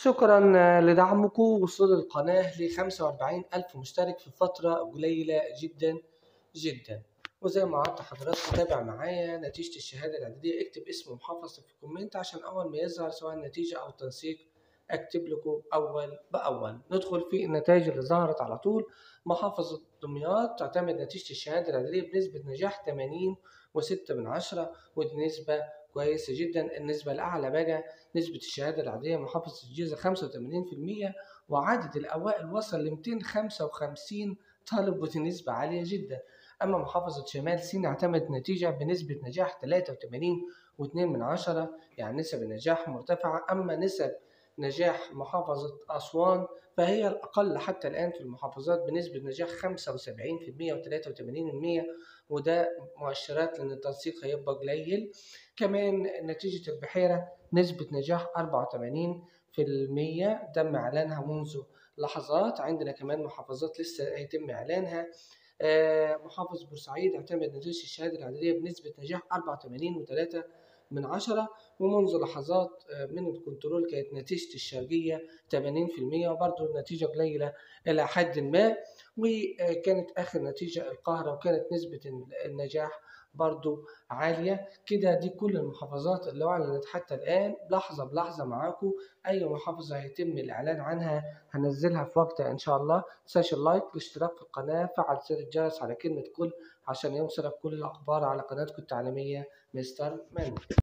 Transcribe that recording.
شكرا لدعمكم وصول القناة ل 45 ألف مشترك في فترة قليلة جدا جدا وزي ما عدت حضراتكم تابع معايا نتيجة الشهادة الإعدادية اكتب اسم محافظة في الكومنت عشان أول ما يظهر سواء النتيجة أو التنسيق أكتب لكم أول بأول ندخل في النتائج اللي ظهرت على طول محافظة دمياط تعتمد نتيجة الشهادة الإعدادية بنسبة نجاح 80 وستة من عشرة ودي نسبة كويسة جدا النسبة الأعلى بقى نسبة الشهادة العادية محافظة الجيزة 85% وعدد الأوائل وصل ل 255 طالب ودي نسبة عالية جدا أما محافظة شمال سيناء اعتمدت نتيجة بنسبة نجاح 83 و2 من عشرة يعني نسب النجاح مرتفعة أما نسب نجاح محافظة أسوان فهي الأقل حتى الآن في المحافظات بنسبة نجاح 75% و83% وده مؤشرات لأن التنسيق هيبقى قليل كمان نتيجة البحيرة نسبة نجاح 84% تم إعلانها منذ لحظات عندنا كمان محافظات لسه هيتم إعلانها محافظ بورسعيد اعتمد نتيجة الشهادة الإعدادية بنسبة نجاح 84 و3 من عشرة ومنذ لحظات من الكنترول كانت نتيجة الشرقية 80% وبرضه النتيجة قليلة إلى حد ما وكانت آخر نتيجة القاهرة وكانت نسبة النجاح برضو عالية كده دي كل المحافظات اللي أعلنت حتى الآن لحظة بلحظة معاكم أي محافظة هيتم الإعلان عنها هنزلها في وقتها إن شاء الله متنساش اللايك الاشتراك في القناة فعل زر الجرس على كلمة كل عشان يوصلك كل الأخبار على قناتكم التعليمية مستر مانو